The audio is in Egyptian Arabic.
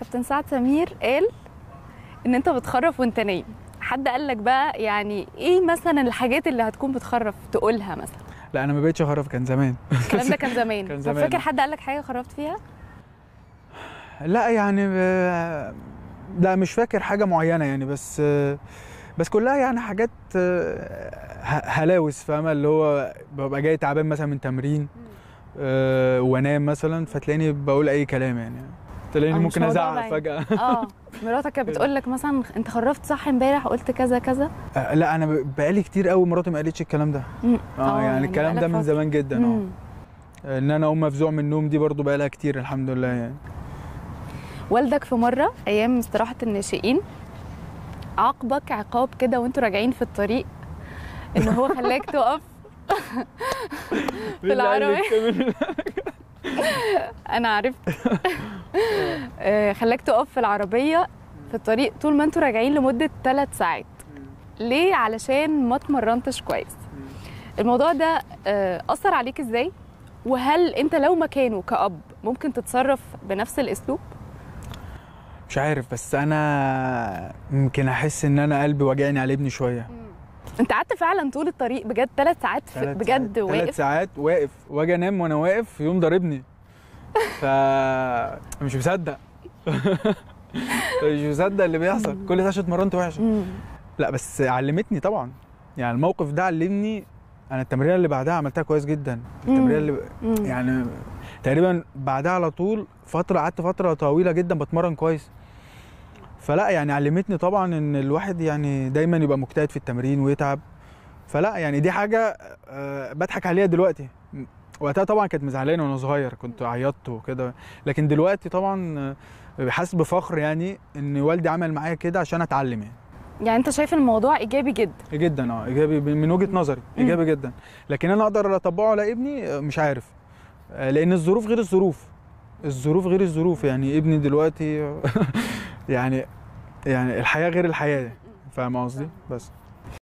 كابتن سعد سمير قال ان انت بتخرف وانت نايم حد قال لك بقى يعني ايه مثلا الحاجات اللي هتكون بتخرف تقولها مثلا لا انا ما بقتش اخرف كان زمان الكلام ده كان زمان كان طب زمان. فاكر حد قال لك حاجه خرفت فيها لا يعني ب- لا مش فاكر حاجه معينه يعني بس بس كلها يعني حاجات ه- هلاوس فاهمه اللي هو ببقى جاي تعبان مثلا من تمرين آه، وانام مثلا فتلاقيني بقول اي كلام يعني تلاقيني آه، مش ممكن موضوع ازعق بعيد. فجاه اه مراتك كانت بتقول لك مثلا انت خرفت صح امبارح قلت كذا كذا آه، لا انا بقالي كتير قوي مراتي ما قالتش الكلام ده مم. اه يعني الكلام ده بقالك من فترة. زمان جدا اه مم. ان انا اقوم مفزوع من النوم دي برضو بقالها كتير الحمد لله يعني والدك في مره ايام استراحه الناشئين عاقبك عقاب كده وانتوا راجعين في الطريق ان هو خلاك تقف في العربية. انا عرفت آه، خلاك تقف في العربيه في الطريق طول ما انتوا راجعين لمده ثلاث ساعات ليه علشان ما اتمرنتش كويس الموضوع ده آه، اثر عليك ازاي وهل انت لو مكانه كأب ممكن تتصرف بنفس الاسلوب مش عارف بس انا ممكن احس ان انا قلبي واجعني على ابني شويه انت قعدت فعلا طول الطريق بجد ثلاث ساعات في ثلاث بجد ساعات- ثلاث واقف ساعات واقف واجي انام وانا واقف يقوم ضاربني ف مش مصدق مش مصدق اللي بيحصل كل ده عشان اتمرنت وحش مم. لا بس علمتني طبعا يعني الموقف ده علمني انا التمرين اللي بعدها عملتها كويس جدا التمرين اللي مم. يعني تقريبا بعدها على طول فتره قعدت فتره طويله جدا بتمرن كويس فلا يعني علمتني طبعا ان الواحد يعني دايما يبقى مجتهد في التمرين ويتعب فلا يعني دي حاجه آه، بضحك عليها دلوقتي وقتها طبعا كانت مزعلانه وانا صغير كنت عيطت وكده لكن دلوقتي طبعا آه، حاسس بفخر يعني ان والدي عمل معايا كده عشان اتعلم يعني يعني انت شايف الموضوع ايجابي جدا جدا اه ايجابي من وجهه نظري ايجابي جدا لكن انا اقدر اطبقه على ابني آه، مش عارف آه، لان الظروف غير الظروف الظروف غير الظروف يعني ابني دلوقتي يعني يعني الحياه غير الحياه فاهم قصدي بس